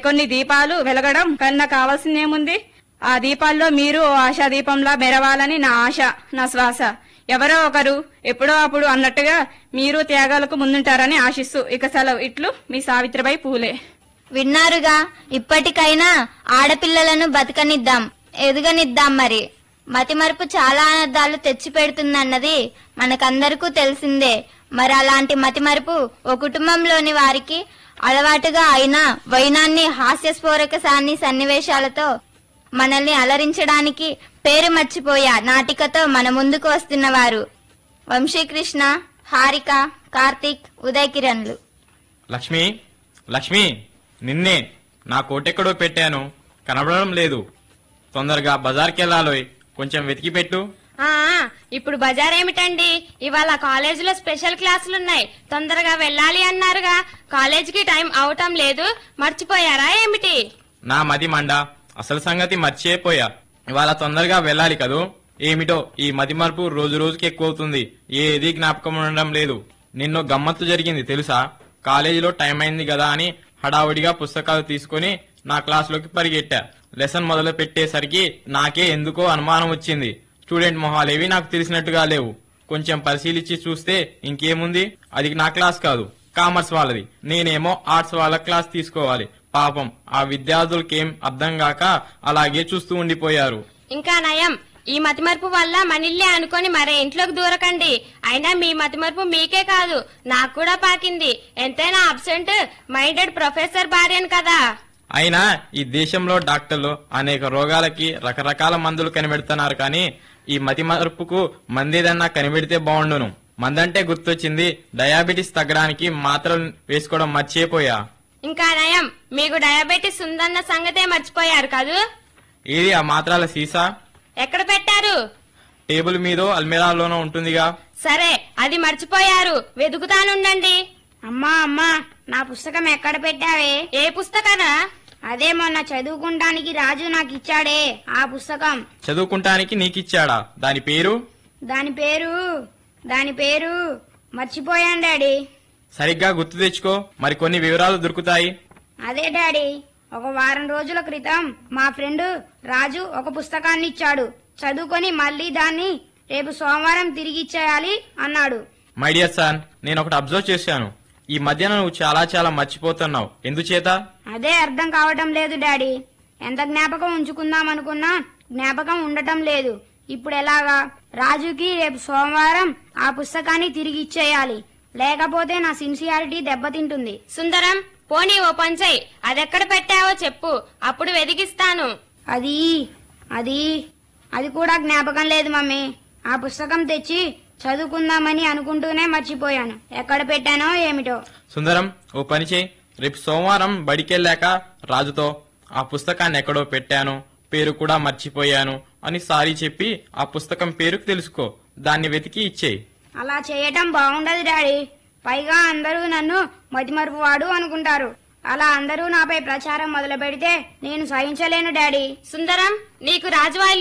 మరికొన్ని దీపాలు వెలగడం కన్నా కావాల్సిందేముంది ఆ దీపాల్లో మీరు ఓ ఆశా దీపంలా మెరవాలని నా ఆశ నా శ్వాస ఎవరో ఒకరు ఎప్పుడో అప్పుడు అన్నట్టుగా మీరు త్యాగాలకు ముందుంటారని ఆశిస్తూ ఇక సెలవు ఇట్లు మీ సావిత్రిబాయి పూలే విన్నారుగా ఇప్పటికైనా ఆడపిల్లలను బతకనిద్దాం ఎదుగనిద్దాం మరి మతిమరుపు చాలా అనర్థాలు తెచ్చి పెడుతుందన్నది మనకందరికీ తెలిసిందే మరి అలాంటి మతిమరుపు ఓ కుటుంబంలోని వారికి అలవాటుగా అయిన వైనాన్ని హాస్యస్ఫోరకసాన్ని సన్నివేశాలతో మనల్ని అలరించడానికి పేరు మర్చిపోయా నాటికతో మన ముందుకు వస్తున్నవారు వంశీకృష్ణ హారిక కార్తీక్ ఉదయ్ కిరణ్లు లక్ష్మి లక్ష్మి నిన్నే నా కోటెక్కడో పెట్టాను కనబడడం లేదు తొందరగా బజార్కి వెళ్ళాలోయ్ కొంచెం వెతికి పెట్టు ఆ ఇప్పుడు బజార్ ఏమిటండి ఇవాళ కాలేజీలో స్పెషల్ క్లాసులున్నాయి తొందరగా వెళ్ళాలి అన్నారుగా కాలేజీకి టైం అవటం లేదు మర్చిపోయారా ఏమిటి నా మది మండ అసలు సంగతి మర్చిపోయా ఇవాళ తొందరగా వెళ్ళాలి కదూ ఏమిటో ఈ మతి మార్పు రోజు రోజుకి ఎక్కువ అవుతుంది ఏది జ్ఞాపకం ఉండడం లేదు నిన్ను గమ్మత్తు జరిగింది తెలుసా కాలేజీలో టైం అయింది కదా అని హడావుడిగా పుస్తకాలు తీసుకుని నా క్లాసులోకి పరిగెట్టా లెసన్ మొదలు పెట్టేసరికి నాకే ఎందుకో అనుమానం వచ్చింది స్టూడెంట్ మొహాలేవి నాకు తెలిసినట్టుగా లేవు కొంచెం పరిశీలించి చూస్తే ఇంకేముంది అది నా క్లాస్ కాదు కామర్స్ వాళ్ళది నేనేమో ఆర్ట్స్ వాళ్ళ క్లాస్ తీసుకోవాలి పాపం ఆ విద్యార్థులకేం అర్థం కాక అలాగే చూస్తూ ఉండిపోయారు ఇంకా నయం ఈ మతిమరుపు వల్ల మనిల్లే అనుకొని మరే ఇంట్లోకి దూరకండి అయినా మీ మతిమరుపు మీకే కాదు నాకు కూడా పాకింది ఎంతైనా అబ్సెంట్ మైండెడ్ ప్రొఫెసర్ భార్యను కదా అయినా ఈ దేశంలో డాక్టర్లు అనేక రోగాలకి రకరకాల మందులు కనిపెడుతున్నారు కానీ ఈ మతి మరుపుకు మందేదన్నా కనిపెడితే బాగుండును మందంటే గుర్తొచ్చింది డయాబెటీస్ తగ్గడానికి మాత్రలు వేసుకోవడం మర్చిపోయా ఇంకా నయం మీకు డయాబెటీస్ ఉందన్న సంగతే మర్చిపోయారు కదూ ఏది ఆ మాత్రాల సీసా ఎక్కడ పెట్టారు టేబుల్ మీదో అల్మేరాలోనో ఉంటుందిగా సరే అది మర్చిపోయారు వెతుకుతానుండండి అమ్మా అమ్మా నా పుస్తకం ఎక్కడ పెట్టావే ఏ పుస్తకానా అదే మొన్న చదువుకుంటానికి రాజు నాకు ఇచ్చాడే ఆ పుస్తకం చదువుకుంటానికి నీకిచ్చాడా దాని పేరు దాని పేరు దాని పేరు మర్చిపోయాను డాడీ సరిగ్గా గుర్తు తెచ్చుకో మరికొన్ని వివరాలు దొరుకుతాయి అదే డాడీ ఒక వారం రోజుల క్రితం మా ఫ్రెండ్ రాజు ఒక పుస్తకాన్ని ఇచ్చాడు చదువుకొని మళ్ళీ దాన్ని రేపు సోమవారం తిరిగి ఇచ్చేయాలి అన్నాడు మై డియర్ సన్ నేను ఒకటి అబ్జర్వ్ చేశాను ఈ మధ్యన నువ్వు చాలా చాలా మర్చిపోతున్నావు ఎందుచేత అదే అర్థం కావటం లేదు డాడీ ఎంత జ్ఞాపకం ఉంచుకుందాం అనుకున్నా జ్ఞాపకం ఉండటం లేదు ఇప్పుడు ఎలాగా రాజుకి రేపు సోమవారం ఆ పుస్తకాన్ని తిరిగి ఇచ్చేయాలి లేకపోతే నా సిన్సియారిటీ దెబ్బతింటుంది సుందరం పోనీ ఓ పంచయ్ అదెక్కడ పెట్టావో చెప్పు అప్పుడు వెదిగిస్తాను అది అది అది కూడా జ్ఞాపకం లేదు మమ్మీ ఆ పుస్తకం తెచ్చి చదువుకుందామని అనుకుంటూనే మర్చిపోయాను ఎక్కడ పెట్టానో ఏమిటో సుందరం ఓ పని చేయి రేపు సోమవారం బడికెళ్ళాక రాజుతో ఆ పుస్తకాన్ని ఎక్కడో పెట్టాను పేరు కూడా మర్చిపోయాను అని సారీ చెప్పి ఆ పుస్తకం పేరుకు తెలుసుకో దాన్ని వెతికి ఇచ్చేయి అలా చేయటం బాగుండదు డాడీ పైగా అందరూ నన్ను మతిమరుపు వాడు అనుకుంటారు అలా అందరూ నాపై ప్రచారం మొదలు పెడితే నేను సహించలేను డాడీ సుందరం నీకు రాజువారి